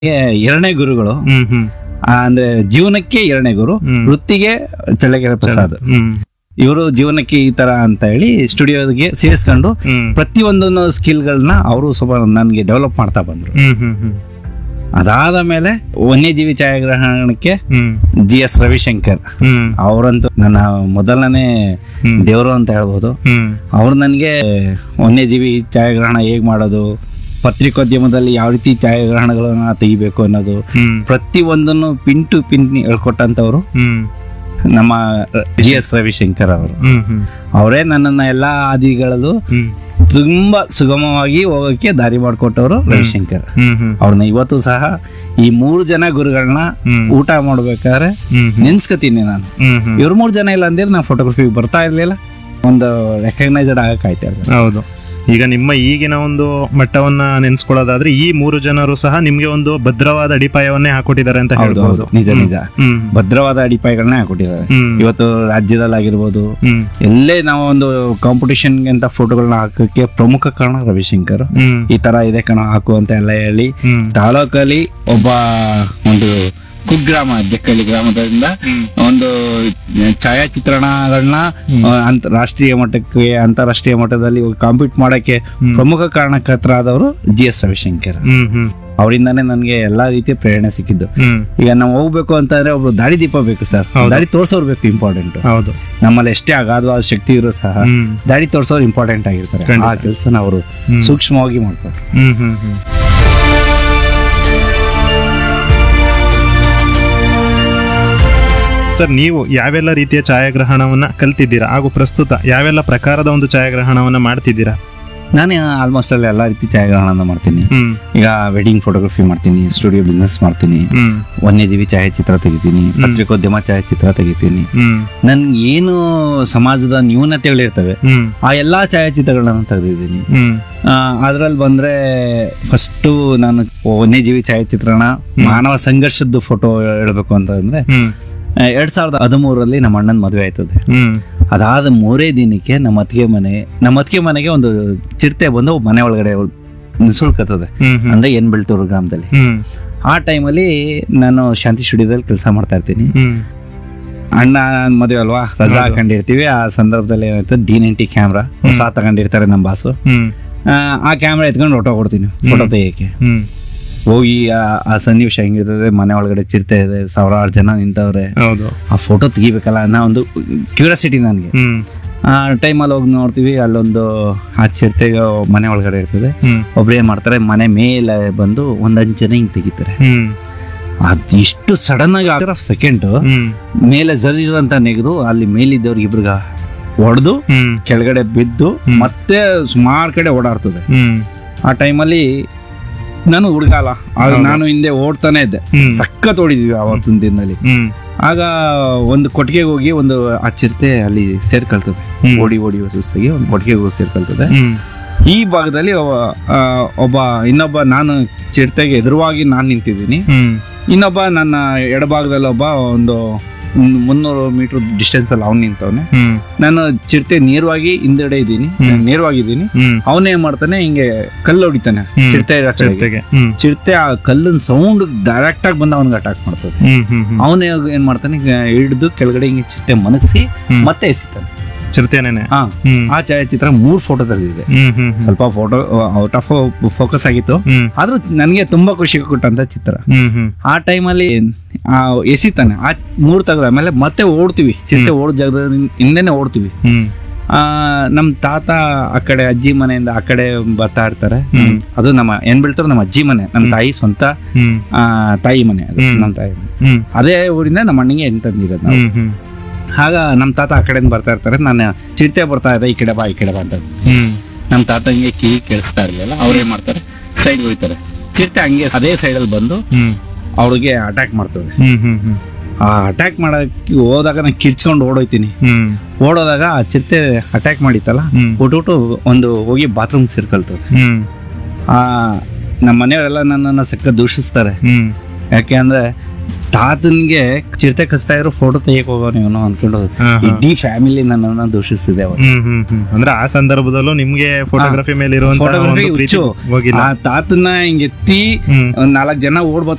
ಗೆ ಎರಡನೇ ಗುರುಗಳು ಹ್ಮ್ ಹ್ಮ್ ಆ, ಅಂದ್ರೆ ಜೀವನಕ್ಕೆ ಎರಡನೇ ಗುರು ಹ್ಮ್. ವೃತ್ತಿಗೆ ಚಳ್ಳಕೆರೆ ಪ್ರಸಾದ್ ಹ್ಮ್ ಇವರು ಜೀವನಕ್ಕೆ ಈ ತರ ಅಂತ ಹೇಳಿ ಸ್ಟುಡಿಯೋಗೆ ಸೇರಿಸ್ಕೊಂಡು ಹ್ಮ್ ಪ್ರತಿಯೊಂದನ್ನು ಸ್ಕಿಲ್ಗಳನ್ನ ಅವರು ಸ್ವಲ್ಪ ನನಗೆ ಡೆವಲಪ್ ಮಾಡ್ತಾ ಬಂದ್ರು ಹ್ಮ್ ಹ್ಮ್ ಹ್ಮ್ ಅದಾದ ಮೇಲೆ ವನ್ಯಜೀವಿ ಛಾಯಾಗ್ರಹಣಕ್ಕೆ ಹ್ಮ್ ಜಿ ಎಸ್ ರವಿಶಂಕರ್ ಹ್ಮ್ ಅವರಂತೂ ನನ್ನ ಮೊದಲನೇ ಹ್ಮ್. ದೇವರು ಅಂತ ಹೇಳ್ಬೋದು ಹ್ಮ್ ಅವ್ರು ನನಗೆ ವನ್ಯಜೀವಿ ಛಾಯಾಗ್ರಹಣ ಹೇಗೆ ಮಾಡೋದು ಪತ್ರಿಕೋದ್ಯಮದಲ್ಲಿ ಯಾವ ರೀತಿ ಛಾಯಾಗ್ರಹಣಗಳನ್ನ ತೆಗಿಬೇಕು ಅನ್ನೋದು ಹ್ಮ್ ಪ್ರತಿಯೊಂದನ್ನು ಪಿನ್ ಟು ಪಿನ್ ಹೇಳ್ಕೊಟ್ಟಂಥವ್ರು ಹ್ಮ್ ನಮ್ಮ ಜಿ ಎಸ್ ರವಿಶಂಕರ್ ಅವರು ಹ್ಮ್ ಹ್ಮ್ ಅವರೇ ನನ್ನನ್ನು ಎಲ್ಲ ಹಾದಿಗಳಲ್ಲೂ ಹ್ಮ್ ತುಂಬಾ ಸುಗಮವಾಗಿ ಹೋಗೋಕ್ಕೆ ದಾರಿ ಮಾಡಿಕೊಟ್ಟವರು ರವಿಶಂಕರ್ ಹ್ಮ್ ಹ್ಮ್ ಅವ್ರನ್ನ ಇವತ್ತು ಸಹ ಈ ಮೂರು ಜನ ಗುರುಗಳನ್ನ ಹ್ಮ್. ಊಟ ಮಾಡ್ಬೇಕಾದ್ರೆ ಹ್ಮ್ ಹ್ಮ್ ನೆನ್ಸ್ಕತೀನಿ ನಾನು ಹ್ಮ್ ಹ್ಮ್ ಇವ್ರು ಮೂರು ಜನ ಇಲ್ಲ ಅಂದ್ರೆ ನಾನು ಫೋಟೋಗ್ರಫಿಗೆ ಬರ್ತಾ ಇರ್ಲಿಲ್ಲ ಒಂದು ರೆಕಗ್ನೈಸ್ಡ್ ಆಗಕ್ಕೆ ಆಯ್ತಾ ಇರ್ಲಿಲ್ಲ. ಹೌದು ಈಗ ನಿಮ್ಮ ಈಗಿನ ಒಂದು ಮಟ್ಟವನ್ನ ನೆನ್ಸ್ಕೊಳ್ಳೋದಾದ್ರೆ ಈ ಮೂರು ಜನರು ಸಹ ನಿಮ್ಗೆ ಒಂದು ಭದ್ರವಾದ ಅಡಿಪಾಯವನ್ನೇ ಹಾಕೊಟ್ಟಿದ್ದಾರೆ ಅಂತ ಹೌದು ಹೇಳ್ಬೋದು ಹೌದು ನಿಜ ನಿಜ ಹ್ಮ್ ಭದ್ರವಾದ ಅಡಿಪಾಯಗಳನ್ನ ಹಾಕೊಟ್ಟಿದ್ದಾರೆ ಹ್ಮ್ ಇವತ್ತು ರಾಜ್ಯದಲ್ಲಾಗಿರ್ಬೋದು ಹ್ಮ್ ಎಲ್ಲೇ ನಾವು ಒಂದು ಕಾಂಪಿಟಿಷನ್ಗೆ ಅಂತ ಫೋಟೋಗಳನ್ನ ಹಾಕಕ್ಕೆ ಪ್ರಮುಖ ಕಾರಣ ರವಿಶಂಕರ್ ಹ್ಮ್ ಈ ತರ ಇದೆ ಕಣ ಹಾಕು ಅಂತ ಎಲ್ಲ ಹೇಳಿ ಹ್ಮ್ ತಾಲೂಕಲ್ಲಿ ಒಬ್ಬ ಒಂದು ಕುಗ್ರಾಮ ಬೆಕ್ಕಳ್ಳಿ ಗ್ರಾಮದಿಂದ ಒಂದು ಛಾಯಾಚಿತ್ರಣಗಳನ್ನ ಅಂತ ರಾಷ್ಟ್ರೀಯ ಮಟ್ಟಕ್ಕೆ ಅಂತಾರಾಷ್ಟ್ರೀಯ ಮಟ್ಟದಲ್ಲಿ ಕಾಂಪೀಟ್ ಮಾಡಕ್ಕೆ ಪ್ರಮುಖ ಕಾರಣಕರ್ತರಾದವರು ಜಿ ಎಸ್ ರವಿಶಂಕರ್ ಹ್ಮ್ ಹ್ಮ್ ಅವರಿಂದಾನೇ ನನಗೆ ಎಲ್ಲಾ ರೀತಿಯ ಪ್ರೇರಣೆ ಸಿಕ್ಕಿದ್ದು ಹ್ಮ್ ಈಗ ನಾವು ಹೋಗ್ಬೇಕು ಅಂತಂದ್ರೆ ಒಬ್ರು ದಾರಿ ದೀಪ ಬೇಕು ಸರ್ ಹೌದು. ದಾರಿ ತೋರ್ಸೋರು ಬೇಕು ಇಂಪಾರ್ಟೆಂಟ್ ಹೌದು ನಮ್ಮಲ್ಲಿ ಎಷ್ಟೇ ಅಗಾಧವಾದ ಶಕ್ತಿ ಇರೋ ಸಹ ಹ್ಮ್ ದಾರಿ ತೋರ್ಸೋರು ಇಂಪಾರ್ಟೆಂಟ್ ಆಗಿರ್ತಾರೆ ಖಂಡಿತ. ಆ ಕೆಲಸನ ಅವರು ಹ್ಮ್. ಸೂಕ್ಷ್ಮವಾಗಿ ಮಾಡ್ತಾರೆ ಹ್ಮ್ ಹ್ಮ್ ಹ್ಮ್ ಸರ್ ನೀವು ಯಾವೆಲ್ಲ ರೀತಿಯ ಛಾಯಾಗ್ರಹಣವನ್ನ ಕಲ್ತಿದ್ದೀರಾ ಹಾಗೂ ಪ್ರಸ್ತುತ ಯಾವೆಲ್ಲ ಪ್ರಕಾರದ ಒಂದು ಛಾಯಾಗ್ರಹಣವನ್ನ ಮಾಡ್ತಿದ್ದೀರಾ ನಾನು ಆಲ್ಮೋಸ್ಟ್ ಅಲ್ಲಿ ಎಲ್ಲಾ ರೀತಿ ಛಾಯಾಗ್ರಹಣ ಮಾಡ್ತೀನಿ ಹ್ಮ್ ಈಗ ವೆಡ್ಡಿಂಗ್ ಫೋಟೋಗ್ರಫಿ ಮಾಡ್ತೀನಿ ಸ್ಟುಡಿಯೋ ಬಿಸ್ನೆಸ್ ಮಾಡ್ತೀನಿ ಹ್ಮ್ ವನ್ಯಜೀವಿ ಛಾಯಾಚಿತ್ರ ತೆಗಿತೀನಿ ಪತ್ರಿಕೋದ್ಯಮ ಛಾಯಾಚಿತ್ರ ತೆಗಿತೀನಿ ಹ್ಮ್ ನನ್ಗೆ ಏನು ಸಮಾಜದ ನ್ಯೂನತೆಗಳಿರ್ತವೆ ಹ್ಮ್ ಆ ಎಲ್ಲಾ ಛಾಯಾಚಿತ್ರಗಳನ್ನ ತೆಗೆದಿದ್ದೀನಿ ಹ್ಮ್ ಅದ್ರಲ್ಲಿ ಬಂದ್ರೆ ಫಸ್ಟು ನಾನು ವನ್ಯಜೀವಿ ಛಾಯಾಚಿತ್ರಣ ಮಾನವ ಸಂಘರ್ಷದ ಫೋಟೋ ಹೇಳ್ಬೇಕು ಅಂತಂದ್ರೆ ಹ್ಮ್ ಆ, ಎರಡ್ ಸಾವಿರದ ಹದಿಮೂರರಲ್ಲಿ ನಮ್ಮ ಅಣ್ಣನ ಮದುವೆ ಆಯ್ತದೆ ಹ್ಮ್ ಅದಾದ ಮೂರೇ ದಿನಕ್ಕೆ ನಮ್ಮ ಅತ್ತಿಗೆ ಮನೆ ನಮ್ಮ ಅತ್ತಿಗೆ ಮನೆಗೆ ಒಂದು ಚಿರತೆ ಬಂದು ಮನೆ ಒಳಗಡೆ ನಿಸುಳ್ಕತ್ತದೆ ಹ್ಮ್ ಹ್ಮ್ ಅಂದ್ರೆ ಎನ್ ಬೆಳ್ತೂರು ಗ್ರಾಮದಲ್ಲಿ ಹ್ಮ್ ಆ ಟೈಮಲ್ಲಿ ನಾನು ಶಾಂತಿ ಸ್ಟುಡಿಯೋದಲ್ಲಿ ಕೆಲಸ ಮಾಡ್ತಾ ಇರ್ತೀನಿ ಹ್ಮ್ ಅಣ್ಣ ಮದುವೆ ಅಲ್ವಾ ರಜಾ ಹಾಕೊಂಡಿರ್ತೀವಿ ಆ ಸಂದರ್ಭದಲ್ಲಿ ಏನಾಯ್ತು ಡಿ ನೈಂಟಿ ಕ್ಯಾಮ್ರಾ ಹೊಸ ತಗೊಂಡಿರ್ತಾರೆ ನಮ್ಮ ಬಾಸು ಹ್ಮ್ ಆ, ಆ ಕ್ಯಾಮ್ರಾ ಎತ್ಕೊಂಡು ಫೋಟೋ ಕೊಡ್ತೀನಿ ಫೋಟೋ ತೆಗಿಯಕ್ಕೆ ಹ್ಮ್ ಹೋಗಿ ಆ- ಆ ಸನ್ನಿವೇಶ ಹೆಂಗಿರ್ತದೆ ಮನೆ ಒಳಗಡೆ ಚಿರತೆ ಇದೆ ಸಾವಿರಾರು ಜನ ನಿಂತವ್ರೆ ಹೌದು ಆ ಫೋಟೋ ತೆಗಿಬೇಕಲ್ಲ ಅನ್ನೋ ಒಂದು ಕ್ಯೂರಿಯಾಸಿಟಿ ನನಗೆ ಹ್ಮ್ ಆ ಟೈಮಲ್ಲಿ ಹೋಗಿ ನೋಡ್ತೀವಿ ಅಲ್ಲೊಂದು ಆ ಚಿರತೆಗೆ ಮನೆ ಒಳಗಡೆ ಇರ್ತದೆ ಹ್ಮ್ ಒಬ್ರು ಏನ್ ಮಾಡ್ತಾರೆ ಮನೆ ಮೇಲೆ ಬಂದು ಒಂದ್ ಹಂಚ್ ಜನ ಹಿಂಗ್ ತೆಗಿತಾರೆ ಹ್ಮ್ ಅದು ಇಷ್ಟು ಸಡನ್ ಆಗಿ ಆಫ್ ಸೆಕೆಂಡ್ ಹ್ಮ್ ಮೇಲೆ ಜರಿರಂತ ನೆಗೆದು ಅಲ್ಲಿ ಮೇಲಿದ್ದವ್ರಿಗೆ ಇಬ್ರಿಗ ಹೊಡೆದು ಹ್ಮ್ ಕೆಳಗಡೆ ಬಿದ್ದು ಮತ್ತೆ ಸುಮಾರು ಕಡೆ ಓಡಾಡ್ತದೆ ಹ್ಮ್ ಆ ಟೈಮಲ್ಲಿ ನಾನು ಹುಡುಗ ಅಲ್ಲ ಆಗ ನಾನು ಹಿಂದೆ ಓಡ್ತಾನೆ ಇದ್ದೆ ಹ್ಮ್. ಸಖತ್ ಓಡಿದ್ವಿ ಆವತ್ತಿನ ದಿನದಲ್ಲಿ ಹ್ಮ್ ಆಗ ಒಂದು ಕೊಟ್ಟಿಗೆಗೆ ಹೋಗಿ ಒಂದು ಆ ಚಿರತೆ ಅಲ್ಲಿ ಸೇರ್ಕೊಳ್ತದೆ ಹ್ಮ್. ಓಡಿ ಓಡಿ ಸುಸ್ತಾಗಿ ಒಂದು ಕೊಟ್ಟಿಗೆಗೆ ಹೋಗಿ ಸೇರ್ಕೊಳ್ತದೆ ಹ್ಮ್ ಈ ಭಾಗದಲ್ಲಿ ಒಬ್ಬ ಆ, ಒಬ್ಬ ಇನ್ನೊಬ್ಬ ನಾನು ಚಿರತೆಗೆ ಎದುರುವಾಗಿ ನಾನು ನಿಂತಿದ್ದೀನಿ ಹ್ಮ್ ಇನ್ನೊಬ್ಬ ನನ್ನ ಎಡಭಾಗದಲ್ಲಿ ಒಬ್ಬ ಒಂದು ಮುನ್ನೂರು ಮೀಟರ್ ಡಿಸ್ಟೆನ್ಸ್ ಅಲ್ಲಿ ಅವ್ನು ನಿಂತವನೆ ಹ್ಮ್ ನಾನು ಚಿರತೆ ನೇರವಾಗಿ ಹಿಂದೆಡೆ ಇದ್ದೀನಿ ನೇರವಾಗಿದ್ದೀನಿ ಹ್ಮ್ ಅವನೇನ್ ಮಾಡ್ತಾನೆ ಹಿಂಗೆ ಕಲ್ಲು ಹೊಡಿತಾನೆ ಹ್ಮ್. ಚಿರತೆ ಇರೋ ಕಡೆಗೆ. ಚಿರತೆಗೆ ಹ್ಮ್ ಚಿರತೆ ಆ ಕಲ್ಲಿನ ಸೌಂಡ್ ಡೈರೆಕ್ಟ್ ಆಗಿ ಬಂದು ಅವನಿಗೆ ಅಟ್ಯಾಕ್ ಮಾಡ್ತದೆ ಹ್ಮ್ ಹ್ಮ್ ಹ್ಮ್ ಅವನೇ ಏನ್ ಮಾಡ್ತಾನೆ ಹಿಡಿದು ಕೆಳಗಡೆ ಹಿಂಗೆ ಚಿರತೆ ಮನಗಿಸಿ ಹ್ಮ್. ಮತ್ತೆ ಎಸಿತಾನೆ ಚಿರತೆನೇನೆ ಹಾ ಹ್ಮ್ ಆ ಛಾಯಾಚಿತ್ರ ಮೂರ್ ಫೋಟೋ ತೆಗೆದಿದೆ ಹ್ಮ್ ಹ್ಮ್ ಸ್ವಲ್ಪ ಫೋಟೋ ಔಟ್ ಆಫ್ ಫೋಕಸ್ ಆಗಿತ್ತು ಹ್ಮ್ ಆದ್ರೂ ನನಗೆ ತುಂಬಾ ಖುಷಿ ಕೊಟ್ಟಂತ ಚಿತ್ರ ಹ್ಮ್ ಹ್ಮ್ ಆ ಟೈಮಲ್ಲಿ ಎಸಿತಾನೆ ಆ ಮೂರ್ ತೆಗೆದ ಆಮೇಲೆ ಮತ್ತೆ ಓಡ್ತೀವಿ ಚಿರತೆ ಓಡ್ ಜಾಗದ ಹಿಂದೆನೆ ಓಡ್ತೀವಿ ಹ್ಮ್ ಆ ನಮ್ ತಾತ ಆ ಕಡೆ ಅಜ್ಜಿ ಮನೆಯಿಂದ ಆ ಕಡೆ ಬರ್ತಾ ಇರ್ತಾರೆ ಹ್ಮ್. ಅದು ನಮ್ಮ ಏನ್ ಬೀಳ್ತಾರೆ ನಮ್ಮ ಅಜ್ಜಿ ಮನೆ ನಮ್ಮ ತಾಯಿ ಸ್ವಂತ ಹ್ಮ್ ಆ, ತಾಯಿ ಮನೆ ಅದು ಹ್ಮ್. ನಮ್ಮ ತಾಯಿ ಮನೆ. ಹ್ಮ್ ಅದೇ ಊರಿಂದ ನಮ್ಮ ಅಣ್ಣಂಗೆ ಹೆಣ್ ತಂದಿರೋದು ನಾವು ಹ್ಮ್ ಹ್ಮ್ ಆಗ ನಮ್ಮ ತಾತ ಆ ಕಡೆಯಿಂದ ಬರ್ತಾ ಇರ್ತಾರೆ ನಾನು ಚಿರತೆ ಬರ್ತಾ ಇದೆ ಈ ಕಡೆ ಬಾ ಈ ಕಡೆ ಬಾ ಅಂತ ಹ್ಮ್ ನಮ್ಮ ತಾತಂಗೆ ಕಿವಿ ಕೇಳಿಸ್ತಾ ಇರಲಿಲ್ಲ ಅವ್ರು ಏನ್ ಮಾಡ್ತಾರೆ ಸೈಡ್ ಹೋಗ್ತಾರೆ ಚಿರತೆ ಹಂಗೆ ಅದೇ ಸೈಡಲ್ಲಿ ಬಂದು ಹ್ಮ್ ಅವ್ರಿಗೆ ಅಟ್ಯಾಕ್ ಮಾಡ್ತದೆ ಹ್ಮ್ ಹ್ಮ್ ಹ್ಮ್ ಆ ಅಟ್ಯಾಕ್ ಮಾಡಕ್ಕೆ ಹೋದಾಗ ನಾನು ಕಿರ್ಚ್ಕೊಂಡು ಓಡೋಯ್ತೀನಿ ಹ್ಮ್ ಓಡೋದಾಗ ಆ ಚಿರತೆ ಅಟ್ಯಾಕ್ ಮಾಡಿತ್ತಲ್ಲ ಹ್ಮ್. ಬಿಟ್ಬಿಟ್ಟು ಒಂದು ಹೋಗಿ ಬಾತ್ರೂಮ್ ಸೇರ್ಕೊಳ್ತದೆ ಹ್ಮ್ ಆ ನಮ್ಮ ಮನೆಯವರೆಲ್ಲ ನನ್ನನ್ನು ಸಕ್ಕ ದೂಷಿಸ್ತಾರೆ ಹ್ಮ್ ಯಾಕೆ ಅಂದ್ರೆ ತಾತನ್ಗೆ ಚಿರತೆ ಕಸ್ತಾ ಇರೋ ಫೋಟೋ ತೆಗಿಯಕ್ ಹೋಗೋನು ಇವನು ಅನ್ಕೊಂಡು ಹಾ, ಹಾ. ಇಡೀ ಫ್ಯಾಮಿಲಿ ನನ್ನನ್ನ ದೂಷಿಸಿದೆ ಅವತ್ತು ಹ್ಮ್ ಹ್ಮ್ ಹ್ಮ್ ಅಂದ್ರೆ ಆ ಸಂದರ್ಭದಲ್ಲೂ ನಿಮ್ಗೆ ಫೋಟೋಗ್ರಫಿ ಮೇಲೆ ಇರುವಂತ ಫೋಟೋಗ್ರಫಿ ಒಂದು ಪ್ರೀತಿ ಹುಚ್ಚು ಹೋಗಿಲ್ಲ ಆ ತಾತನ್ನ ಹಿಂಗ್ ಎತ್ತಿ ಹ್ಮ್ ಒಂದ್ ನಾಲ್ಕು ಜನ ಓಡ್